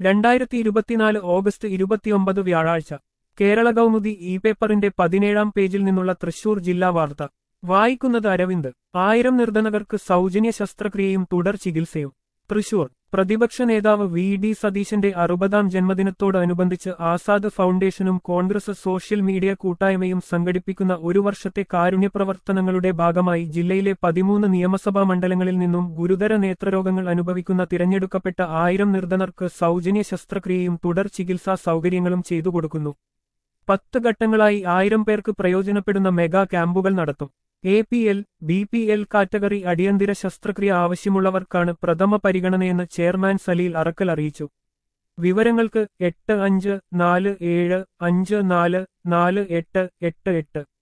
രണ്ടായിരത്തി ഇരുപത്തിനാല് ഓഗസ്റ്റ് ഇരുപത്തിയൊമ്പത് വ്യാഴാഴ്ച കേരള കൗമുദി ഇ പേപ്പറിന്റെ പതിനേഴാം പേജിൽ നിന്നുള്ള തൃശൂർ ജില്ലാ വാർത്ത വായിക്കുന്നത് അരവിന്ദ് ആയിരം നിർധനകർക്ക് സൗജന്യ ശസ്ത്രക്രിയയും തുടർ ചികിത്സയും തൃശൂർ പ്രതിപക്ഷ നേതാവ് വി ഡി സതീശന്റെ അറുപതാം ജന്മദിനത്തോടനുബന്ധിച്ച് ആസാദ് ഫൗണ്ടേഷനും കോൺഗ്രസ് സോഷ്യൽ മീഡിയ കൂട്ടായ്മയും സംഘടിപ്പിക്കുന്ന ഒരു വർഷത്തെ കാരുണ്യപ്രവർത്തനങ്ങളുടെ ഭാഗമായി ജില്ലയിലെ പതിമൂന്ന് നിയമസഭാ മണ്ഡലങ്ങളിൽ നിന്നും ഗുരുതര നേത്രരോഗങ്ങൾ അനുഭവിക്കുന്ന തിരഞ്ഞെടുക്കപ്പെട്ട ആയിരം നിർധനർക്ക് സൗജന്യ ശസ്ത്രക്രിയയും തുടർ ചികിത്സാ സൗകര്യങ്ങളും ചെയ്തു കൊടുക്കുന്നു പത്ത് ഘട്ടങ്ങളായി ആയിരം പേർക്ക് പ്രയോജനപ്പെടുന്ന മെഗാ ക്യാമ്പുകൾ നടത്തും A P L B P L category അടിയന്തര ശസ്ത്രക്രിയ ആവശ്യമുള്ളവർക്കാണ് പ്രഥമ പരിഗണനയെന്ന് ചെയർമാൻ സലീൽ അറക്കൽ അറിയിച്ചു വിവരങ്ങൾക്ക് എട്ട് അഞ്ച് നാല് ഏഴ് അഞ്ച് നാല് നാല് എട്ട് എട്ട് എട്ട്